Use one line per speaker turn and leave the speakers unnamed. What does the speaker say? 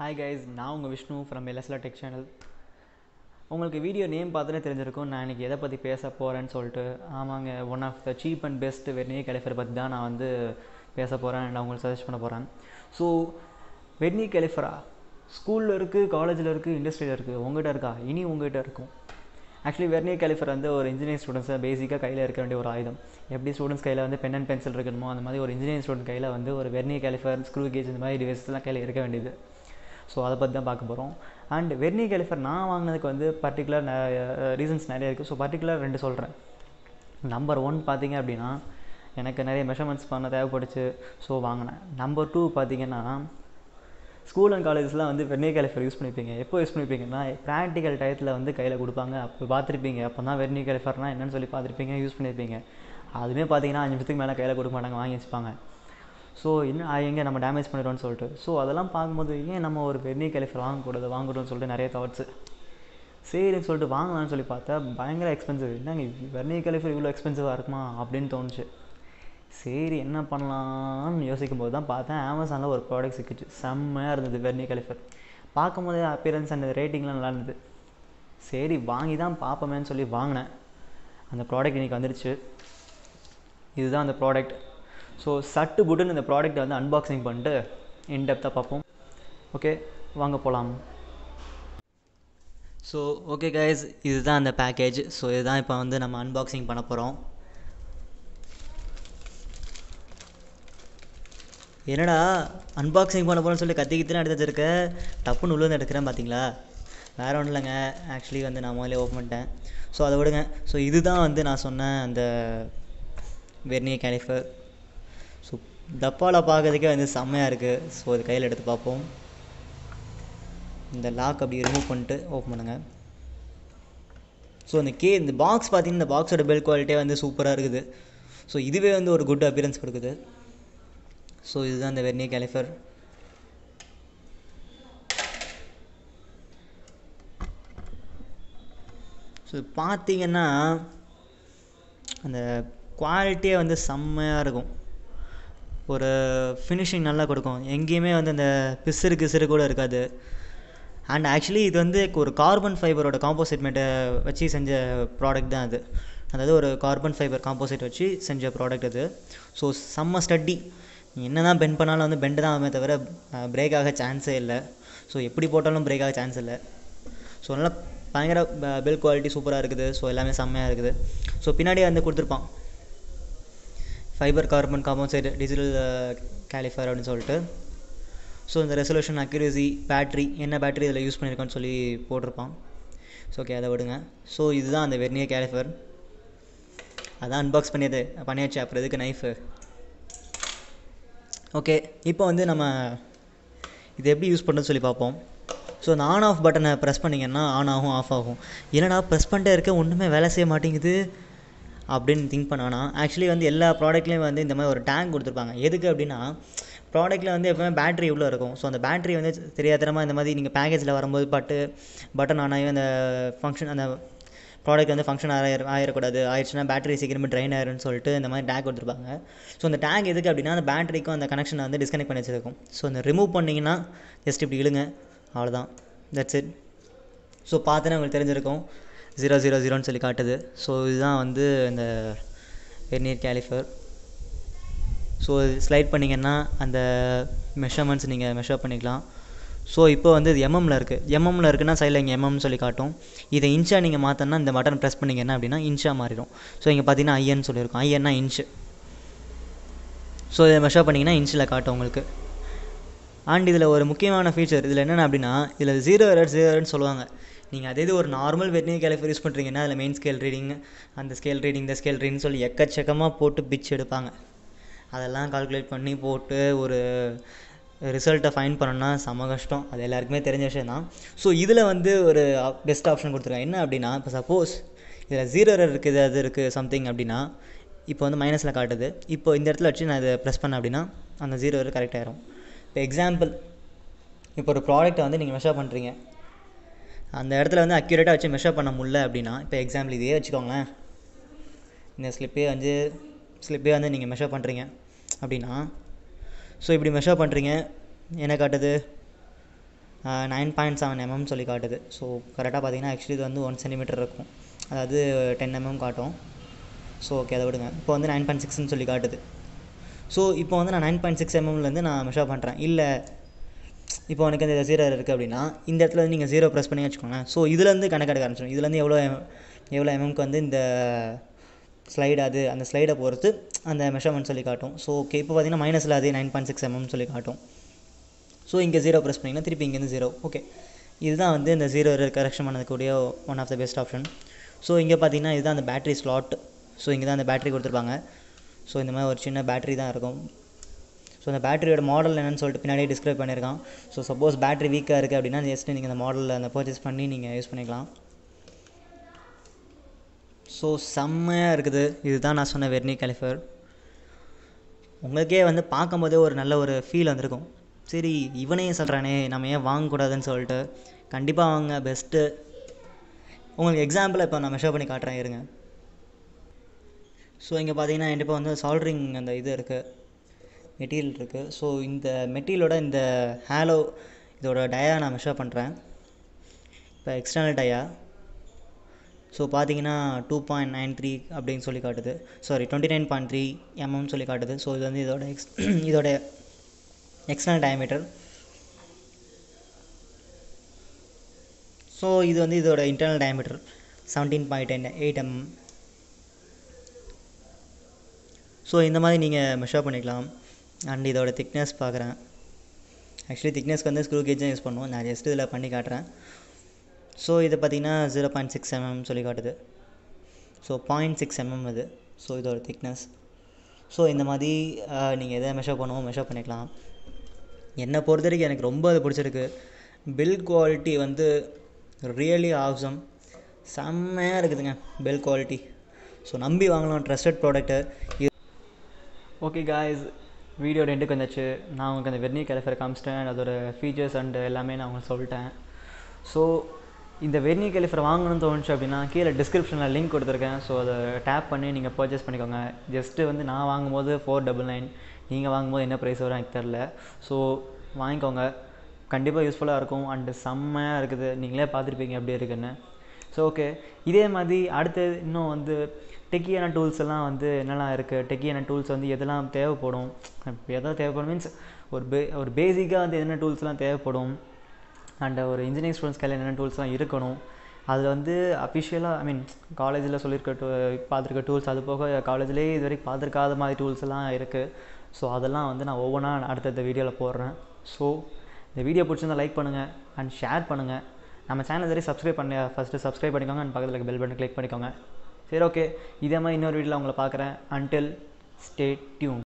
hi guys நான் உங்கள் Vishnu from எல்எஸ்லா டெக் சேனல் உங்களுக்கு வீடியோ நேம் பார்த்துனே தெரிஞ்சிருக்கும் நான் இன்றைக்கி எதை பற்றி பேச போகிறேன்னு சொல்லிட்டு ஆமாங்க one of the cheap and best vernier caliper பற்றி தான் நான் வந்து பேச போகிறேன் நான் உங்களுக்கு சஜஸ்ட் பண்ண போகிறேன் ஸோ வெர்னியர் கலிஃபரா ஸ்கூலில் இருக்குது காலேஜில் இருக்குது இண்டஸ்ட்ரியில் இருக்குது உங்கள்கிட்ட இருக்கா இனி உங்கள்கிட்ட இருக்கும் ஆக்சுவலி வெர்னியர் கலிஃபர் வந்து ஒரு இன்ஜினியரிங் ஸ்டூடெண்ட்ஸை பேசிக்காக கையில் இருக்க வேண்டிய ஒரு ஆயுதம் எப்படி ஸ்டூடெண்ட்ஸ் கையில் வந்து பென் அண்ட் பென்சில் இருக்கணுமோ அந்த மாதிரி ஒரு இன்ஜினியரிங் ஸ்டூடெண்ட் கையில் வந்து ஒரு வெர்னியர் கலிஃபர் ஸ்க்ரூ கேஜ் இந்த மாதிரி டிவைஸ்லாம் கையில் இருக்க வேண்டியது ஸோ அதை பற்றி தான் பார்க்க போகிறோம் அண்ட் வெர்னியர் கலிஃபர் நான் வாங்கினதுக்கு வந்து பர்டிகுலர் ரீசன்ஸ் நிறைய இருக்குது ஸோ பர்டிகுலர் ரெண்டு சொல்கிறேன் நம்பர் ஒன் பார்த்தீங்க அப்படின்னா எனக்கு நிறைய மெஷர்மெண்ட்ஸ் பண்ண தேவைப்பட்டுச்சு ஸோ வாங்கினேன் நம்பர் டூ பார்த்தீங்கன்னா ஸ்கூல் அண்ட் காலேஜஸ்லாம் வந்து வெர்னியர் கலிஃபர் யூஸ் பண்ணியிருப்பீங்க எப்போ யூஸ் பண்ணியிருப்பீங்கன்னா ப்ராக்டிக்கல் டயத்தில் வந்து கையில் கொடுப்பாங்க அப்போ பார்த்துருப்பீங்க அப்போ தான் வெர்னியர் கலிஃபர்னால் என்னன்னு சொல்லி பார்த்துருப்பீங்க யூஸ் பண்ணியிருப்பீங்க அதுவுமே பார்த்தீங்கன்னா அஞ்சு நிமிஷத்துக்கு மேலே கையில் கொடுக்க மாட்டாங்க வாங்கி வச்சுப்பாங்க ஸோ இன்னும் எங்கே நம்ம டேமேஜ் பண்ணிடுவோம்னு சொல்லிட்டு ஸோ அதெல்லாம் பார்க்கும்போது ஏன் நம்ம ஒரு வெர்னியர் கலிஃபர் வாங்கக்கூடாது வாங்கணும்னு சொல்லிட்டு நிறைய தாட்ஸு சரின்னு சொல்லிட்டு வாங்கலாம்னு சொல்லி பார்த்தா பயங்கர எக்ஸ்பென்சிவ் என்னங்க வெர்னியர் கலிஃபர் இவ்வளோ எக்ஸ்பென்சிவாக இருக்குமா அப்படின்னு தோணுச்சு சரி என்ன பண்ணலாம்னு யோசிக்கும் போது தான் பார்த்தேன் அமேசானில் ஒரு ப்ராடக்ட் சிக்கிச்சு செம்மையாக இருந்தது வெர்னியர் கலிஃபர் பார்க்கும் போதே அப்பியரன்ஸ் அண்ட் ரேட்டிங்லாம் நல்லா இருந்தது சரி வாங்கி தான் பார்ப்போமேன்னு சொல்லி வாங்கினேன் அந்த ப்ராடக்ட் இன்றைக்கி வந்துடுச்சு இதுதான் அந்த ப்ராடக்ட் ஸோ சட்டு புட்டுன்னு இந்த ப்ராடக்ட்டை வந்து அன்பாக்சிங் பண்ணிட்டு இன்டெப்த்தாக பார்ப்போம் ஓகே வாங்க போகலாம் ஸோ ஓகே கைஸ் இதுதான் அந்த பேக்கேஜ் ஸோ இதுதான் இப்போ வந்து நம்ம அன்பாக்சிங் பண்ண போகிறோம் என்னடா அன்பாக்சிங் பண்ண போகிறோன்னு சொல்லி கத்திக்கிட்டு தான் எடுத்து வச்சிருக்க டப்புன்னு உள்ள வந்து எடுக்கிறேன் பார்த்தீங்களா வேறு ஒன்றும் இல்லைங்க ஆக்சுவலி வந்து நான் முதல்ல ஓப்பன் பண்ணிட்டேன் ஸோ அதை விடுங்க ஸோ இதுதான் வந்து நான் சொன்ன அந்த வெர்னியர் கேலிஃபர் ஸோ டப்பாவில் பார்க்கறதுக்கே வந்து செம்மையாக இருக்குது ஸோ அது கையில் எடுத்து பார்ப்போம் இந்த லாக் அப்படி ரிமூவ் பண்ணிட்டு ஓப்பன் பண்ணுங்கள் ஸோ இந்த கே இந்த பாக்ஸ் பார்த்தீங்கன்னா இந்த பாக்ஸோட பில் குவாலிட்டியே வந்து சூப்பராக இருக்குது ஸோ இதுவே வந்து ஒரு குட் அப்பியரன்ஸ் கொடுக்குது ஸோ இதுதான் இந்த வெர்னியர் கேலிஃபர் ஸோ பார்த்தீங்கன்னா அந்த குவாலிட்டியே வந்து செம்மையாக இருக்கும் ஒரு ஃபினிஷிங் நல்லா கொடுக்கும் எங்கேயுமே வந்து அந்த பிசுறு கிசுறு கூட இருக்காது அண்ட் ஆக்சுவலி இது வந்து ஒரு கார்பன் ஃபைபரோட காம்போசிட் மேட்டை வச்சு செஞ்ச ப்ராடக்ட் தான் அது அதாவது ஒரு கார்பன் ஃபைபர் காம்போசிட் வச்சு செஞ்ச ப்ராடக்ட் அது ஸோ செம்ம ஸ்டட்டி என்ன தான் பெண்ட் பண்ணாலும் வந்து பெண்டு தான் ஆகுமே தவிர பிரேக் ஆக சான்ஸே இல்லை ஸோ எப்படி போட்டாலும் பிரேக் ஆக சான்ஸ் இல்லை ஸோ நல்லா பயங்கர பில் குவாலிட்டி சூப்பராக இருக்குது ஸோ எல்லாமே செம்மையாக இருக்குது ஸோ பின்னாடி வந்து கொடுத்துருப்பான் fibre carbon composite digital caliper அப்படின்னு சொல்லிட்டு ஸோ இந்த ரெசல்யூஷன் அக்யூரசி பேட்ரி என்ன பேட்ரி இதில் யூஸ் பண்ணியிருக்கோன்னு சொல்லி போட்டிருப்பான் ஸோ ஓகே அதை விடுங்க ஸோ இதுதான் அந்த வெர்னியர் கேலிஃபர் அதான் அன்பாக்ஸ் பண்ணியது பண்ணியாச்சு அப்புறம் எதுக்கு நைஃபு ஓகே இப்போ வந்து நம்ம இது எப்படி யூஸ் பண்ணுறதுன்னு சொல்லி பார்ப்போம் ஸோ அந்த ஆன் ஆஃப் பட்டனை ப்ரெஸ் பண்ணிங்கன்னா ஆன் ஆகும் ஆஃப் ஆகும் என்னடா ப்ரெஸ் பண்ணிட்டே இருக்க ஒன்றுமே வேலை செய்ய மாட்டேங்குது அப்படின்னு திங்க் பண்ணானா ஆக்சுவலி வந்து எல்லா ப்ராடக்ட்லேயும் வந்து இந்த மாதிரி ஒரு டேங்க் கொடுத்துருப்பாங்க எதுக்கு அப்படின்னா ப்ராடக்ட்டில் வந்து எப்போவுமே பேட்ரி எவ்வளோ இருக்கும் ஸோ அந்த பேட்ரி வந்து தெரியாதனமாக இந்த மாதிரி நீங்கள் பேக்கேஜில் வரும்போது பட்டு பட்டன் ஆன் ஆகி அந்த ஃபங்க்ஷன் அந்த ப்ராடக்ட் வந்து ஃபங்க்ஷன் ஆகிற ஆகிடக்கூடாது ஆயிடுச்சுன்னா பேட்டரி சீக்கிரமே ட்ரைன் ஆயிரும்னு சொல்லிட்டு இந்த மாதிரி டேக் கொடுத்துருப்பாங்க ஸோ அந்த டேக் எதுக்கு அப்படின்னா அந்த பேட்டரிக்கும் அந்த கனெக்ஷனை வந்து டிஸ்கனெக்ட் பண்ணி வச்சிருக்கும் ஸோ அந்த ரிமூவ் பண்ணிங்கன்னா ஜஸ்ட் இப்படி இழுங்க அவ்வளோதான் தட்ஸ் இட் ஸோ பார்த்தோன்னே உங்களுக்கு தெரிஞ்சிருக்கும் ஜீரோ ஜீரோ ஜீரோன்னு சொல்லி காட்டுது ஸோ இதுதான் வந்து இந்த வெர்னியர் கேலிஃபர் ஸோ ஸ்லைட் பண்ணிங்கன்னா அந்த மெஷர்மெண்ட்ஸ் நீங்கள் மெஷர் பண்ணிக்கலாம் ஸோ இப்போ வந்து இது எம்எம்மில் இருக்குது எம்எம்மில் இருக்குன்னா சைடில் இங்கே எம்எம்னு சொல்லி காட்டும் இதை இன்ச்சாக நீங்கள் மாற்றினா இந்த பட்டன் ப்ரெஸ் பண்ணிங்கன்னா அப்படின்னா இன்ச்சாக மாறிடும் ஸோ இங்கே பார்த்தீங்கன்னா ஐஎன்னு சொல்லியிருக்கும் ஐஎன்னா இன்ச்சு ஸோ இதை மெஷர் பண்ணிங்கன்னா இன்ச்சில் காட்டும் உங்களுக்கு அண்ட் இதில் ஒரு முக்கியமான ஃபீச்சர் இதில் என்னென்ன அப்படின்னா இதில் ஜீரோ எரர் ஜீரோ எரர்னு சொல்லுவாங்க நீங்கள் அதே இது ஒரு நார்மல் வெர்னியர் கேலிஃபர் யூஸ் பண்ணுறீங்கன்னா அதில் மெயின் ஸ்கேல் ரீடிங் அந்த ஸ்கேல் ரீடிங் இந்த ஸ்கேல் ரீடிங் சொல்லி எக்கச்சக்கமாக போட்டு பிச் எடுப்பாங்க அதெல்லாம் கால்குலேட் பண்ணி போட்டு ஒரு ரிசல்ட்டை ஃபைன் பண்ணணும்னா செம கஷ்டம் அது எல்லாருக்குமே தெரிஞ்ச விஷயம் தான் ஸோ இதில் வந்து ஒரு பெஸ்ட் ஆப்ஷன் கொடுத்துருக்காங்க என்ன அப்படின்னா இப்போ சப்போஸ் இதில் ஜீரோ எரர் இருக்குது அது இருக்குது சம்திங் அப்படின்னா இப்போ வந்து மைனஸில் காட்டுது இப்போ இந்த இடத்துல வச்சு நான் இதை ப்ரெஸ் பண்ணேன் அப்படின்னா அந்த ஜீரோ எரர் கரெக்ட் ஆயிரும் இப்போ எக்ஸாம்பிள் இப்போ ஒரு ப்ராடக்ட்டை வந்து நீங்கள் மெஷர் பண்ணுறீங்க அந்த இடத்துல வந்து அக்யூரேட்டாக வச்சு மெஷர் பண்ண முடியல அப்படின்னா இப்போ எக்ஸாம்பிள் இதே வச்சுக்கோங்களேன் இந்த ஸ்லிப்பே வந்து ஸ்லிப்பே வந்து நீங்கள் மெஷர் பண்ணுறீங்க அப்படின்னா ஸோ இப்படி மெஷர் பண்ணுறீங்க என்ன காட்டுது நைன் பாயிண்ட் செவன் எம்எம் சொல்லி காட்டுது ஸோ கரெக்டாக பார்த்தீங்கன்னா ஆக்சுவலி இது வந்து ஒன் சென்டிமீட்டர் இருக்கும் அதாவது டென் எம்எம் காட்டும் ஸோ ஓகே அதை விடுங்க இப்போ வந்து நைன் பாயிண்ட் சிக்ஸ்னு சொல்லி காட்டுது ஸோ இப்போ வந்து நான் நைன் பாயிண்ட் சிக்ஸ் எம்எம்லேருந்து நான் மெஷர் பண்ணுறேன் இல்லை இப்போ உனக்கு இந்த ஜீரோ இருக்குது அப்படின்னா இந்த இடத்துல வந்து நீங்கள் ஜீரோ ப்ரெஸ் பண்ணி வச்சுக்கோங்களேன் ஸோ இதுலேருந்து கணக்கு எடுக்க ஆரம்பிச்சிடும் இதுலேருந்து எவ்வளோ எவ்வளோ எம்எம்க்கு வந்து இந்த ஸ்லைடு அது அந்த ஸ்லைடை பொறுத்து அந்த மெஷர்மெண்ட் சொல்லி காட்டும் ஸோ ஓகே இப்போ பார்த்தீங்கன்னா மைனஸில் அதே நைன் பாயிண்ட் சிக்ஸ் எம்எம் சொல்லி காட்டும் ஸோ இங்கே ஜீரோ ப்ரெஸ் பண்ணிங்கன்னா திருப்பி இங்கேருந்து ஜீரோ ஓகே இதுதான் வந்து இந்த ஜீரோ கரெக்ஷன் பண்ணக்கூடிய one of the best option so இங்கே பார்த்தீங்கன்னா இதுதான் அந்த பேட்டரி ஸ்லாட் ஸோ இங்கே தான் அந்த பேட்டரி கொடுத்துருப்பாங்க ஸோ இந்த மாதிரி ஒரு சின்ன பேட்டரி தான் இருக்கும் ஸோ அந்த பேட்டரியோட மாடல் என்னன்னு சொல்லிட்டு பின்னாடியே டிஸ்கிரைப் பண்ணியிருக்கான் ஸோ சப்போஸ் பேட்டரி வீக்காக இருக்குது அப்படின்னா ஜஸ்ட்டு நீங்கள் அந்த மாடலில் அந்த பர்ச்சேஸ் பண்ணி நீங்கள் யூஸ் பண்ணிக்கலாம் ஸோ செம்மையாக இருக்குது இதுதான் நான் சொன்ன வெர்னி கலிஃபர் உங்களுக்கே வந்து பார்க்கும்போதே ஒரு நல்ல ஒரு ஃபீல் வந்திருக்கும் சரி இவனையும் சொல்கிறானே நம்ம ஏன் வாங்கக்கூடாதுன்னு சொல்லிட்டு கண்டிப்பாக வாங்க பெஸ்ட்டு உங்களுக்கு எக்ஸாம்பிள் இப்போ நான் மெஷர் பண்ணி காட்டுறேன் இருங்க ஸோ இங்கே பார்த்தீங்கன்னா என்கிட்ட வந்து சால்ட்ரிங் அந்த இது இருக்குது மெட்டீரியல் இருக்குது ஸோ இந்த மெட்டீரியலோட இந்த ஹேலோ இதோட டயா நான் மெஷர் பண்ணுறேன் இப்போ எக்ஸ்டர்னல் டயா ஸோ பார்த்தீங்கன்னா டூ பாயிண்ட் நைன் த்ரீ அப்படின்னு சொல்லி காட்டுது sorry twenty nine point three mm சொல்லி காட்டுது ஸோ இது வந்து இதோட எக்ஸ் இதோட எக்ஸ்டர்னல் டயமீட்டர் ஸோ இது வந்து இதோட internal diameter seventeen point ten eight mm so இந்த மாதிரி நீங்கள் மெஷர் பண்ணிக்கலாம் அண்ட் இதோட திக்னஸ் பார்க்குறேன் ஆக்சுவலி திக்னஸ்க்கு வந்து ஸ்க்ரூ கேஜ் தான் யூஸ் பண்ணுவோம் நான் ஜஸ்ட் இதில் பண்ணி காட்டுறேன் ஸோ இது பார்த்தீங்கன்னா ஜீரோ பாயிண்ட் சிக்ஸ் எம்எம் சொல்லி காட்டுது ஸோ பாயிண்ட் சிக்ஸ் எம்எம் இது ஸோ இதோட திக்னஸ் ஸோ இந்த மாதிரி நீங்கள் எதை மெஷர் பண்ணுவோம் மெஷர் பண்ணிக்கலாம் என்னை பொறுத்த வரைக்கும் எனக்கு ரொம்ப அது பிடிச்சிருக்கு பில் குவாலிட்டி வந்து ரியலி ஆவ்சம் செம்மையாக இருக்குதுங்க பில் குவாலிட்டி ஸோ நம்பி வாங்கலாம் trusted product okay guys video ரெண்டுக்கு வந்துச்சு நான் உங்களுக்கு அந்த வெர்னி கெலிஃபர் காமிச்சிட்டேன் அதோட ஃபீச்சர்ஸ் அண்டு எல்லாமே நான் உங்களுக்கு சொல்லிட்டேன் ஸோ இந்த வெர்னி கெலிஃபர் வாங்கணும்னு தோணுச்சு அப்படின்னா கீழே டிஸ்கிரிப்ஷனில் லிங்க் கொடுத்துருக்கேன் ஸோ அதை டேப் பண்ணி நீங்கள் பர்ச்சேஸ் பண்ணிக்கோங்க ஜஸ்ட்டு வந்து நான் வாங்கும்போது ஃபோர் டபுள் நைன் நீங்கள் வாங்கும்போது என்ன ப்ரைஸ் வரும் எனக்கு தெரில ஸோ வாங்கிக்கோங்க கண்டிப்பாக யூஸ்ஃபுல்லாக இருக்கும் அண்டு செம்மையாக இருக்குது நீங்களே பார்த்துருப்பீங்க எப்படி இருக்குன்னு ஸோ ஓகே இதே மாதிரி அடுத்து இன்னும் வந்து டெக்கியான டூல்ஸ் எல்லாம் வந்து என்னெல்லாம் இருக்குது டெக்கியான டூல்ஸ் வந்து எதெல்லாம் தேவைப்படும் எதாவது தேவைப்படும் மீன்ஸ் ஒரு பே ஒரு பேசிக்காக வந்து என்னென்ன டூல்ஸ்லாம் தேவைப்படும் அண்ட் ஒரு இன்ஜினியரிங் ஸ்டூடெண்ட்ஸ் கையில் என்னென்ன டூல்ஸ்லாம் இருக்கணும் அதில் வந்து அஃபிஷியலாக ஐ மீன் காலேஜில் சொல்லியிருக்க டூ பார்த்துருக்க டூல்ஸ் அது போக காலேஜ்லேயே இது வரைக்கும் பார்த்துருக்காத மாதிரி டூல்ஸ் எல்லாம் இருக்குது ஸோ அதெல்லாம் வந்து நான் ஒவ்வொன்றா அடுத்தடுத்த வீடியோவில் போடுறேன் ஸோ இந்த வீடியோ பிடிச்சிருந்தா லைக் பண்ணுங்கள் அண்ட் ஷேர் பண்ணுங்கள் நம்ம சேனல் வரை சப்ஸ்கிரைப் பண்ணி ஃபஸ்ட்டு சப்ஸ்கிரைப் பண்ணிக்கோங்க அண்ட் பக்கத்தில் பெல் பட்டன் கிளிக் பண்ணிக்கோங்க சரி ஓகே இதே மாதிரி இன்னொரு வீடியோவில் உங்களை பார்க்குறேன் அன்டில் ஸ்டே டியூன்